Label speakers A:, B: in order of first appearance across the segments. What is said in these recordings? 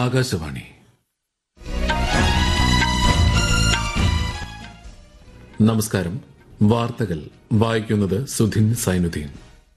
A: ആകാശവാണി നമസ്കാരം വാർത്തകൾ വായിക്കുന്നത് സുധിൻ സൈനുദ്ദീൻ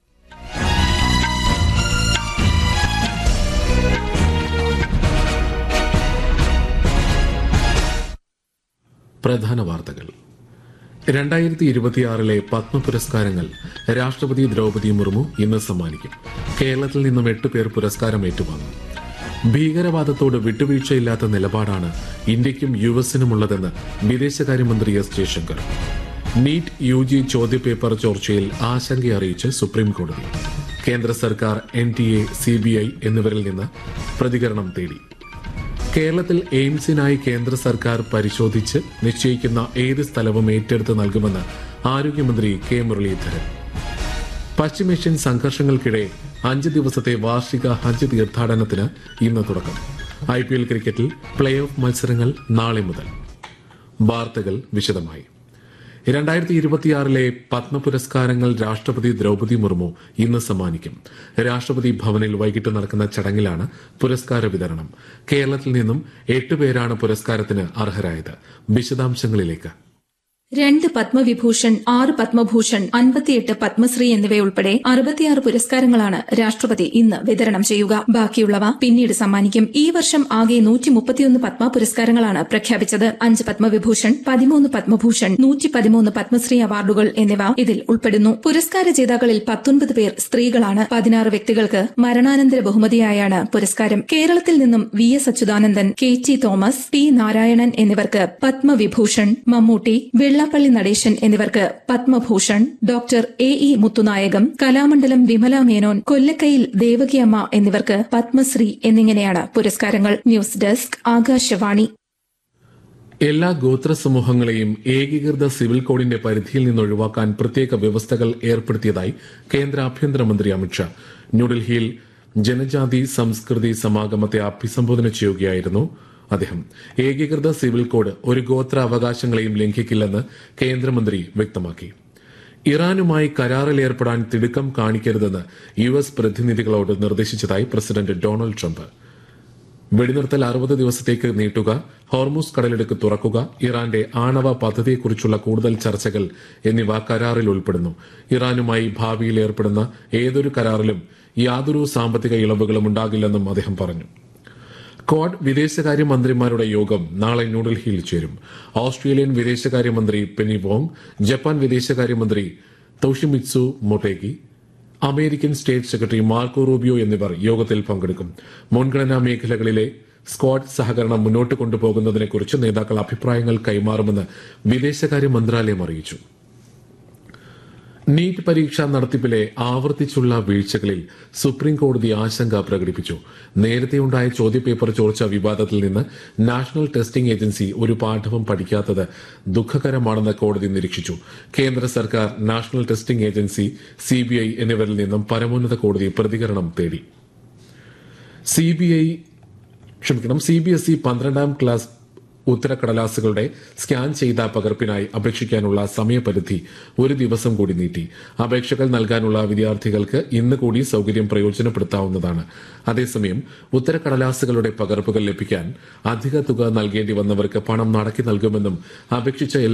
A: പ്രധാന വാർത്തകൾ രണ്ടായിരത്തി ഇരുപത്തിയാറിലെ പത്മ പുരസ്കാരങ്ങൾ രാഷ്ട്രപതി ദ്രൗപദി മുർമു ഇന്ന് സമ്മാനിക്കും കേരളത്തിൽ നിന്നും എട്ട് പേർ പുരസ്കാരം ഏറ്റുവാങ്ങും ഭീകരവാദത്തോട് വിട്ടുവീഴ്ചയില്ലാത്ത നിലപാടാണ് ഇന്ത്യയ്ക്കും യു എസിനുമുള്ളതെന്ന് വിദേശകാര്യമന്ത്രി S Jaishankar NEET U G ചോദ്യപേപ്പർ ചോർച്ചയിൽ ആശങ്ക അറിയിച്ച് സുപ്രീം കോടതി കേന്ദ്ര സർക്കാർ N T A C B I എന്നിവരിൽ നിന്ന് പ്രതികരണം തേടി കേരളത്തിൽ എയിംസിനായി കേന്ദ്ര സർക്കാർ പരിശോധിച്ച് നിശ്ചയിക്കുന്ന ഏത് സ്ഥലവും ഏറ്റെടുത്ത് നൽകുമെന്ന് ആരോഗ്യമന്ത്രി കെ മുരളീധരൻ പശ്ചിമേഷ്യൻ സംഘർഷങ്ങൾക്കിടെ അഞ്ച് ദിവസത്തെ വാർഷിക ഹജ്ജ് തീർത്ഥാടനത്തിന് ഇന്ന് തുടക്കം ഐ പി എൽ ക്രിക്കറ്റിൽ പ്ലേ ഓഫ് മത്സരങ്ങൾ നാളെ മുതൽ വാർത്തകൾ വിശദമായി രണ്ടായിരത്തി ഇരുപത്തിയാറിലെ പത്മ പുരസ്കാരങ്ങൾ രാഷ്ട്രപതി ദ്രൗപദി മുർമു ഇന്ന് സമ്മാനിക്കും രാഷ്ട്രപതി ഭവനിൽ വൈകിട്ട് നടക്കുന്ന ചടങ്ങിലാണ് പുരസ്കാര വിതരണം കേരളത്തിൽ നിന്നും എട്ടുപേരാണ് പുരസ്കാരത്തിന് അർഹരായത് വിശദാംശങ്ങളിലേക്ക്
B: രണ്ട് പത്മവിഭൂഷൺ ആറ് പത്മഭൂഷൺ അൻപത്തിയെട്ട് പത്മശ്രീ എന്നിവയുൾപ്പെടെ അറുപത്തിയാറ് പുരസ്കാരങ്ങളാണ് രാഷ്ട്രപതി ഇന്ന് വിതരണം ചെയ്യുക ബാക്കിയുള്ളവ പിന്നീട് സമ്മാനിക്കും ഈ വർഷം ആകെ നൂറ്റി മുപ്പത്തിയൊന്ന് പത്മ പുരസ്കാരങ്ങളാണ് പ്രഖ്യാപിച്ചത് അഞ്ച് പത്മവിഭൂഷൺ പതിമൂന്ന് പത്മഭൂഷൺ നൂറ്റി പതിമൂന്ന് പത്മശ്രീ അവാർഡുകൾ എന്നിവ ഇതിൽ ഉൾപ്പെടുന്നു പുരസ്കാര ജേതാക്കളിൽ പത്തൊൻപത് പേർ സ്ത്രീകളാണ് പതിനാറ് വ്യക്തികൾക്ക് മരണാനന്തര ബഹുമതിയായാണ് പുരസ്കാരം കേരളത്തിൽ നിന്നും V S Achuthanandan K T Thomas P Narayanan എന്നിവർക്ക് പത്മവിഭൂഷൺ മമ്മൂട്ടി വെള്ളാപ്പള്ളി നടേശൻ എന്നിവർക്ക് Padma Bhushan doctor A E Muthunayagam Kalamandalam Vimala Menon Kollakkayil Devakiamma എന്നിവർക്ക് പത്മശ്രീ എന്നിങ്ങനെയാണ് പുരസ്കാരങ്ങൾ ന്യൂസ് ഡെസ്ക് ആകാശവാണി
A: എല്ലാ ഗോത്ര സമൂഹങ്ങളെയും ഏകീകൃത സിവിൽ കോഡിന്റെ പരിധിയിൽ നിന്ന് ഒഴിവാക്കാൻ പ്രത്യേക വ്യവസ്ഥകൾ ഏർപ്പെടുത്തിയതായി കേന്ദ്ര ആഭ്യന്തരമന്ത്രി അമിത്ഷാ ന്യൂഡൽഹിയിൽ ജനജാതി സംസ്കൃതി സമാഗമത്തെ അഭിസംബോധന ചെയ്യുകയായിരുന്നു അദ്ദേഹം ഏകീകൃത സിവിൽ കോഡ് ഒരു ഗോത്ര അവകാശങ്ങളെയും ലംഘിക്കില്ലെന്ന് കേന്ദ്രമന്ത്രി വ്യക്തമാക്കി ഇറാനുമായി കരാറിൽ ഏർപ്പെടാൻ തിടുക്കം കാണിക്കരുതെന്ന് യു എസ് പ്രതിനിധികളോട് നിർദ്ദേശിച്ചതായി പ്രസിഡന്റ് ഡൊണാൾഡ് ട്രംപ് വെടിനിർത്തൽ അറുപത് ദിവസത്തേക്ക് നീട്ടുക ഹോർമൂസ് കടലിടുക്ക് തുറക്കുക ഇറാന്റെ ആണവ പദ്ധതിയെക്കുറിച്ചുള്ള കൂടുതൽ ചർച്ചകൾ എന്നിവ കരാറിൽ ഉൾപ്പെടുന്നു ഇറാനുമായി ഭാവിയിൽ ഏർപ്പെടുന്ന ഏതൊരു കരാറിലും യാതൊരു സാമ്പത്തിക ഇളവുകളും ഉണ്ടാകില്ലെന്നും അദ്ദേഹം പറഞ്ഞു ക്വാഡ് വിദേശകാര്യ മന്ത്രിമാരുടെ യോഗം നാളെ ന്യൂഡൽഹിയിൽ ചേരും ഓസ്ട്രേലിയൻ വിദേശകാര്യമന്ത്രി പെനി വോങ് ജപ്പാൻ വിദേശകാര്യമന്ത്രി Toshimitsu Motegi American state secretary Marco Rubio എന്നിവർ യോഗത്തിൽ പങ്കെടുക്കും മുൻഗണനാ മേഖലകളിലെ സ്ക്വാഡ് സഹകരണം മുന്നോട്ട് കൊണ്ടുപോകുന്നതിനെക്കുറിച്ച് നേതാക്കൾ അഭിപ്രായങ്ങൾ കൈമാറുമെന്ന് വിദേശകാര്യ മന്ത്രാലയം അറിയിച്ചു നീറ്റ് പരീക്ഷാ നടത്തിപ്പിലെ ആവർത്തിച്ചുള്ള വീഴ്ചകളിൽ സുപ്രീം കോടതി ആശങ്ക പ്രകടിപ്പിച്ചു നേരത്തെയുണ്ടായ ചോദ്യപേപ്പർ ചോർച്ച വിവാദത്തിൽ നിന്ന് നാഷണൽ ടെസ്റ്റിംഗ് ഏജൻസി ഒരു പാഠവും പഠിക്കാത്തത് ദുഃഖകരമാണെന്ന് കോടതി നിരീക്ഷിച്ചു കേന്ദ്ര സർക്കാർ നാഷണൽ ടെസ്റ്റിംഗ് ഏജൻസി സിബിഐ എന്നിവരിൽ നിന്നും പരമോന്നത കോടതി പ്രതികരണം തേടി സിബിഐ ക്ഷമിക്കണം സി ബി എസ് ഇ പന്ത്രണ്ടാം ക്ലാസ് ഉത്തരക്കടലാസുകളുടെ സ്കാൻ ചെയ്ത പകർപ്പിനായി അപേക്ഷിക്കാനുള്ള സമയപരിധി ഒരു ദിവസം കൂടി നീട്ടി അപേക്ഷകൾ നൽകാനുള്ള വിദ്യാർത്ഥികൾക്ക് ഇന്ന് കൂടി സൌകര്യം പ്രയോജനപ്പെടുത്താവുന്നതാണ് അതേസമയം ഉത്തരക്കടലാസുകളുടെ പകർപ്പുകൾ ലഭിക്കാൻ അധിക തുക നൽകേണ്ടി വന്നവർക്ക് പണം മടക്കി നൽകുമെന്നും അപേക്ഷിച്ച